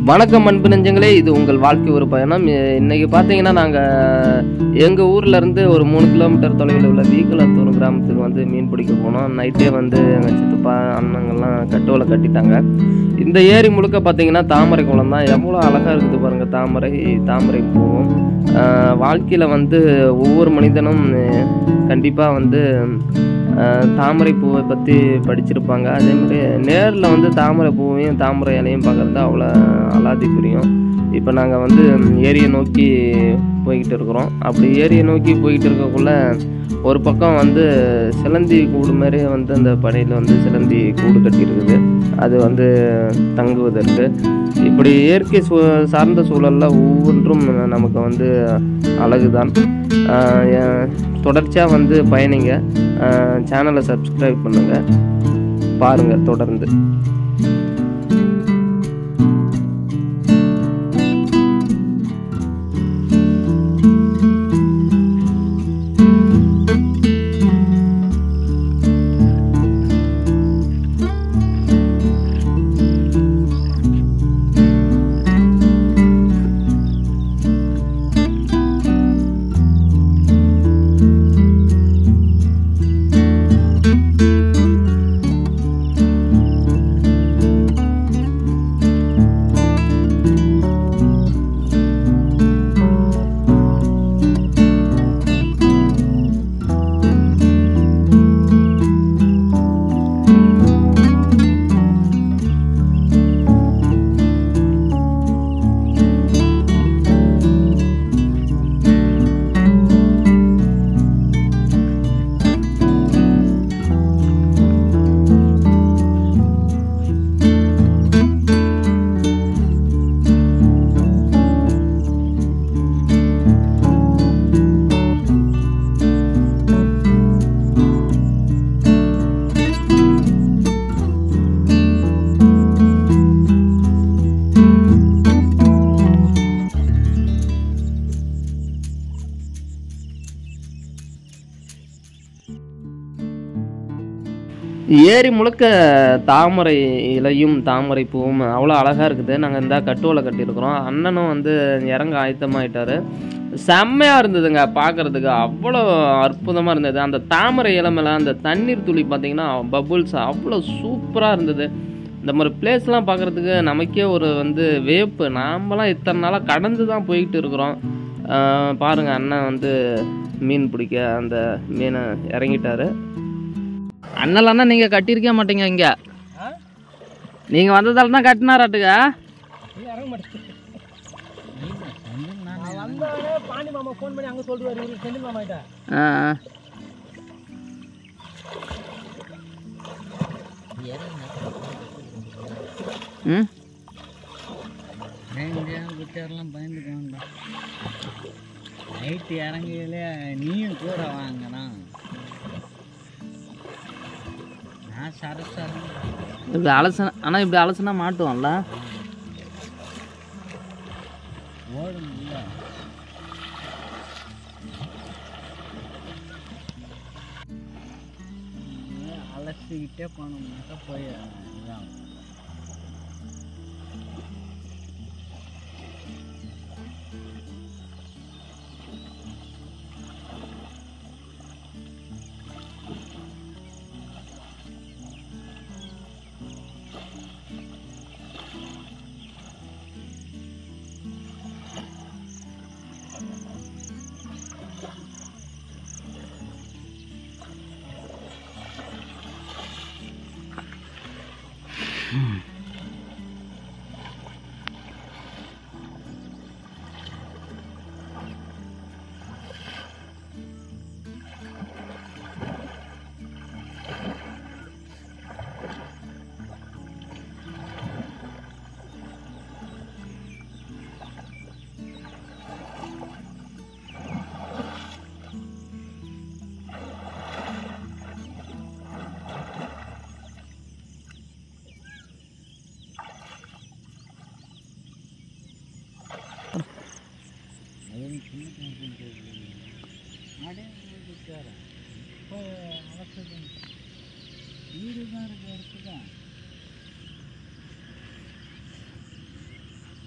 வணக்கம் அன்பு நெஞ்சங்களே இது உங்கள் வாழ்க்கை ஒரு பயணம் இ- இன்னைக்கு பார்த்தீங்கன்னா நாங்கள் எங்கள் ஊர்ல இருந்து ஒரு மூணு கிலோமீட்டர் தொலைவில் உள்ள வீக்கலத்தூர் கிராமத்துக்கு வந்து மீன் பிடிக்க போனோம் நைட்டே வந்து எங்கள் சித்தப்பா அண்ணங்கள்லாம் கட்டுவலை கட்டிட்டாங்க இந்த ஏரி முழுக்க பார்த்தீங்கன்னா தாமரை குளம் தான் எவ்வளோ அழகாக இருக்குது பாருங்கள் தாமரை தாமரை பூவும் வாழ்க்கையில் வந்து ஒவ்வொரு மனிதனும் கண்டிப்பாக வந்து அஹ், தாமரை பூவை பற்றி படிச்சிருப்பாங்க அதே மாதிரி நேரில் வந்து தாமரை பூவையும் தாமரை இலையும் பார்க்குறது அவ்வளோ அலாதி புரியும் இப்போ நாங்கள் வந்து ஏரியை நோக்கி போய்கிட்டு இருக்கிறோம் அப்படி ஏரியை நோக்கி போய்கிட்டு இருக்கக்குள்ள ஒரு பக்கம் வந்து சிலந்தி கூடு மாதிரி வந்து அந்த படையில் வந்து சிலந்தி கூடு கட்டியிருக்குது அது வந்து தங்குவதற்கு இப்படி இயற்கை சூ சார்ந்த சூழலில் ஒவ்வொன்றும் நமக்கு வந்து அழகுதான் ஆஹ் எ- தொடர்ச்சியாக வந்து பயணிங்க சேனலை சப்ஸ்கிரைப் பண்ணுங்கள் பாருங்கள் தொடர்ந்து ஏரி முழுக்க தாமரை இலையும் தாமரை பூவும் அவ்வளோ அழகாக இருக்குது நாங்கள் இந்த கட்டுவலை கட்டியிருக்கிறோம் அண்ணனும் வந்து இறங்க ஆயத்தமாயிட்டாரு செம்மையாக இருந்ததுங்க பார்க்குறதுக்கு அவ்வளோ அற்புதமாக இருந்தது அந்த தாமரை இலை மேலே அந்த தண்ணீர் துளி பார்த்தீங்கன்னா பபுள்ஸ் அவ்வளோ சூப்பராக இருந்தது இந்த மாதிரி பிளேஸ்லாம் பார்க்குறதுக்கு நமக்கே ஒரு வந்து வேப்பு நாமெல்லாம் இத்தனை நாளாக கடந்து தான் போய்கிட்டு இருக்கிறோம் ஆஹ் பாருங்க அண்ணன் வந்து மீன் பிடிக்க அந்த மீனை இறங்கிட்டாரு அண்ணலாம்னா நீங்கள் கட்டியிருக்க மாட்டீங்க இங்கே நீங்கள் வந்ததால தான் கட்டினாராட்டுங்க வந்தவரே பாண்டி மாமா ஃபோன் பண்ணி அங்கே சொல்லுவார் இவருக்கு செந்தில் மாமா கிட்ட ஆ ஆ. ம் குட்டியாரெல்லாம் பயந்துக்க வேண்டாம் நைட்டு இறங்கையிலே நீயும் கூட வாங்கலாம் நான் சரசரம் இப்படி அலசன ஆனால் இப்படி அலசுனா மாட்டுவோம்ல ஓடும் இல்லை அலசிக்கிட்டே போனோம்னாக்கா போய் இதான் வீடு தான் இருக்கு இடத்துக்கு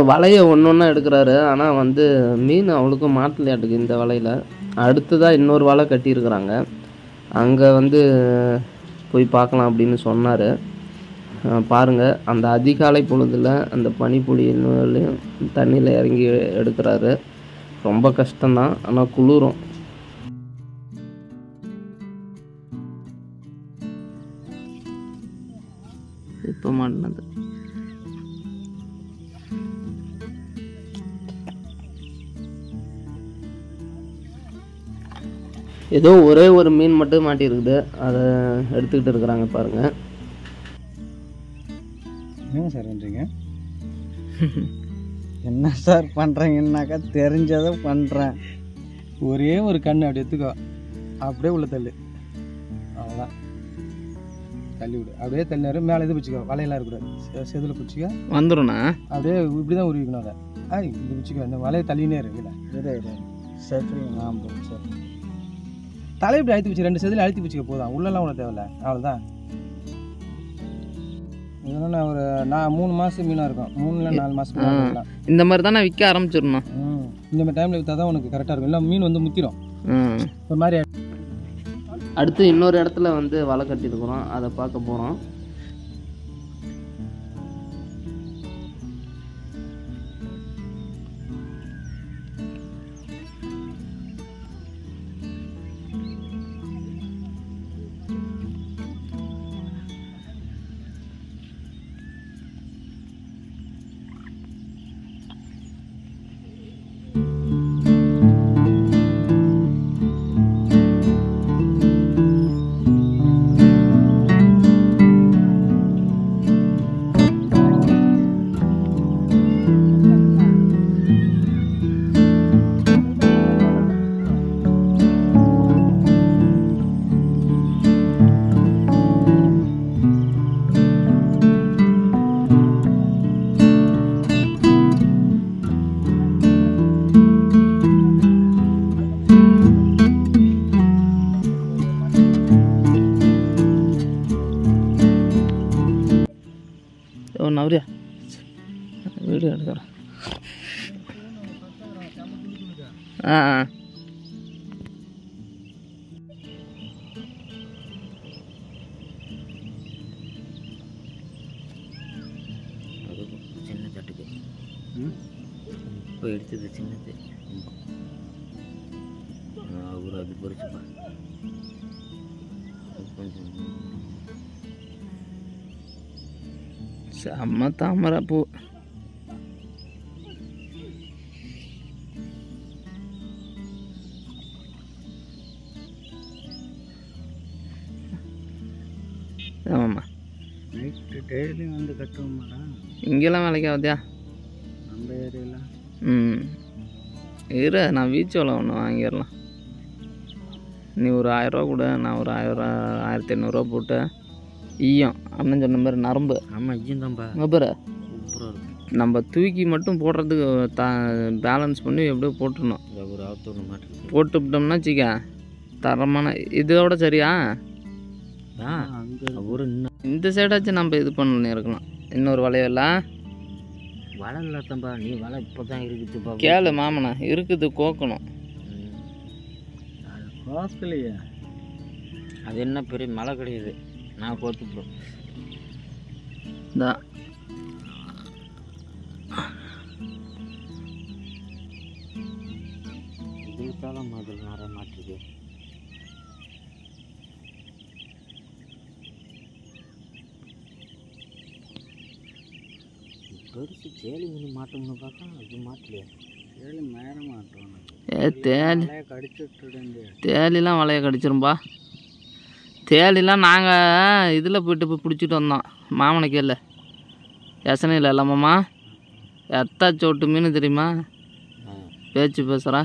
வலையை ஒன்று ஒன்றா எடுக்கிறாரு ஆனால் வந்து மீன் அவளுக்கும் மாட்டலையாட்டுக்கு இந்த வலையில் அடுத்ததாக இன்னொரு வலை கட்டியிருக்கிறாங்க அங்கே வந்து போய் பார்க்கலாம் அப்படின்னு சொன்னார் பாருங்கள் அந்த அதிகாலை பொழுதில் அந்த பனிப்பொழியிலையும் தண்ணியில் இறங்கி எடுக்கிறாரு ரொம்ப கஷ்டம்தான் ஆனால் குளிரும் இப்போ மாட்டினது ஏதோ ஒரே ஒரு மீன் மட்டும் மாட்டியிருக்குது அதை எடுத்துக்கிட்டு இருக்கிறாங்க பாருங்க என்ன சார் பண்ணுறீங்க என்ன சார் பண்ணுறீங்கன்னாக்கா தெரிஞ்சதை பண்ணுறேன் ஒரே ஒரு கண்ணு அப்படி எடுத்துக்கோ அப்படியே உள்ள தள்ளு அவ்வளோதான் தள்ளி விடு அப்படியே தள்ளினாரு மேலே இது பிடிச்சிக்கோ வலையெல்லாம் இருக்கக்கூடாது செதில் பிடிச்சிக்கோ வந்துடும்ண்ணா அப்படியே இப்படி தான் உருவிக்கணும் அதை ஆ இப்படி பிடிச்சிக்கோ இந்த வலையை தள்ளினே இருக்குல்ல இரு இரு சரி நான் சார் தலை இப்படி அழுத்தி பிடிச்சி ரெண்டு செதில் அழுத்தி பிடிச்சிக்க போதும் உள்ளெல்லாம் உள்ள தேவையில்ல அவ்வளோதான் இதெல்லாம் நான் ஒரு நான் மூணு மாதம் மீனாக இருக்கும் மூணுல நாலு மாதம் மீனாக இருக்கலாம் இந்த மாதிரி தானே விற்க ஆரம்பிச்சிடணும் ம் இந்த மாதிரி டைமில் விற்றா தான் உனக்கு கரெக்டாக இருக்கும் இல்லை மீன் வந்து முத்திரும் ம் ஒரு மாதிரி அடுத்து இன்னொரு இடத்துல வந்து வலை கட்டியிருக்கிறோம் அதை பார்க்க போகிறோம் ஓ நவரியா வீடியோ எடுக்கிறேன் ஆ ஆ சின்ன தட்டுக்கு இப்போ எடுத்தது சின்னது ஒரு அது பொறிச்சுப்பா கொஞ்சம் செம்ம தாமரை பூ ஆமாம்மா நைட்டு டெய்லி வந்து கட்டுவோமாடா இங்கெல்லாம் வேலைக்கு ஆகுதியா நம்ம ஏரியாவில் ம் இரு நான் வீச்சோல ஒன்று வாங்கிடலாம் நீ ஒரு ஆயிரரூவா கொடு நான் ஒரு ஆயிரம் ஆயிரத்தி எண்ணூறுரூவா போட்டு ஈயம் அண்ணன் சொன்ன மாதிரி நரம்பு ஆமாம் ஐயும் தான்ப்பா அங்கே பாரு சூப்பராக இருக்கும் நம்ம தூக்கி மட்டும் போடுறதுக்கு த பேலன்ஸ் பண்ணி எப்படியோ போட்டுடணும் இந்த ஒரு ஆத்தூர் மாட்டு போட்டுவிட்டோம்னா வச்சிக்க தரமான இதோட சரியா ஆ அங்கே ஒரு இன்னும் இந்த சைடாச்சும் நம்ம இது பண்ணி இருக்கலாம் இன்னொரு வளையெல்லாம் வலை இல்லாதப்பா நீ வலை இப்போ தான் இருக்குதுப்பா கேளு மாமனா இருக்குது கோக்கணும் அது கோக்கலையே அது என்ன பெரிய மலை கிடையாது நான் கோத்துப்போம் இந்த இதுக்காக மாதிரி நிறைய மாட்டிருக்கு பெருசு சேலி மீன் மாட்டோம்னு பார்த்தா அது மாட்டலையே சேலி மேல மாட்டோம் ஏ தேலி கடிச்சு விட்டுடுங்க தேலிலாம் வலைய கடிச்சிரும்பா தேலிலாம் நாங்கள் இதில் போயிட்டு போய் பிடிச்சிட்டு வந்தோம் மாமனை கேளு யசனையில் இல்லாமம்மா எத்தா சோட்டு மீன் தெரியுமா பேச்சு பேசுகிறா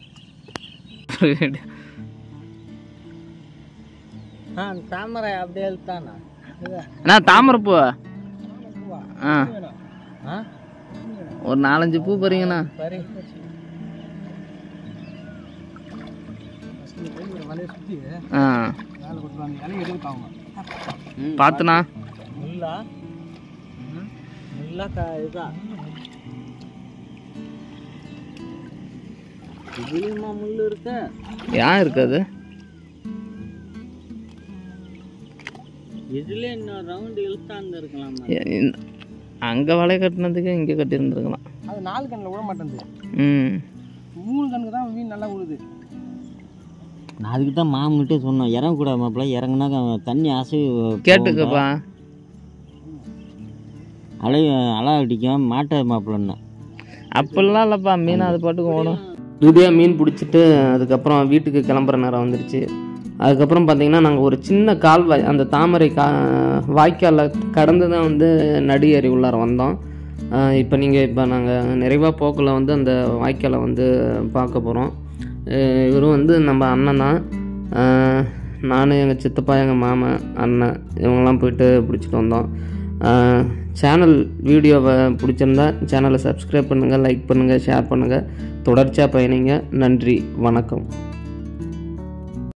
ஆ தாமரை அப்படியே இழுத்தானா அண்ணா தாமரைப்பூ ஆ ஆ ஒரு நாலஞ்சு பூ போறீங்கண்ணா சரி வலையை சுற்றி ஆ மேலே கொடுத்துருவாங்க இலையை எடுத்துக்காங்க பார்த்துண்ணா முல்லா முல்லா கா இதா இதுலேயுமா முள் இருக்க ஏன் இருக்காது இதுல இன்னும் ரவுண்டு இழுத்தாந்து இருக்கலாம் அங்கே வலை கட்டினதுக்கு இங்கே கட்டியிருந்துருக்கலாம் அது நாலு கண்ணில் விட மாட்டேங்குது ம் மூணு கண்ணுக்கு தான் மீன் நல்லா விழுது நான் அதுக்கு தான் மாமன்ட்டே சொன்னோம் இறங்கக்கூடாது மாப்பிள்ள இறங்குனாக்க தண்ணி அசை கேட்டுக்கப்பா அலை அலை அடிக்கும் மாட்ட மாப்பிள்ளன்னு அப்படிலாம் இல்லைப்பா மீன் அது பாட்டுக்கு ஓடும் இறுதியாக மீன் பிடிச்சிட்டு அதுக்கப்புறம் வீட்டுக்கு கிளம்புற நேரம் வந்துடுச்சு அதுக்கப்புறம் பார்த்தீங்கன்னா நாங்கள் ஒரு சின்ன கால்வாய் அந்த தாமரை கா வாய்க்காலில் கடந்து தான் வந்து நடு ஏரி உள்ளார வந்தோம் இப்போ நீங்கள் இப்போ நாங்கள் நிறைவாக போக்கில் வந்து அந்த வாய்க்காலை வந்து பார்க்க போகிறோம் இவரும் வந்து நம்ம அண்ணன் தான் நான் எங்கள் சித்தப்பா எங்கள் மாமன் அண்ணன் இவங்கெல்லாம் போயிட்டு பிடிச்சிட்டு வந்தோம் சேனல் வீடியோவை பிடிச்சிருந்தா சேனலை சப்ஸ்கிரைப் பண்ணுங்கள் லைக் பண்ணுங்கள் ஷேர் பண்ணுங்கள் தொடர்ச்சியாக பயணிங்க நன்றி வணக்கம்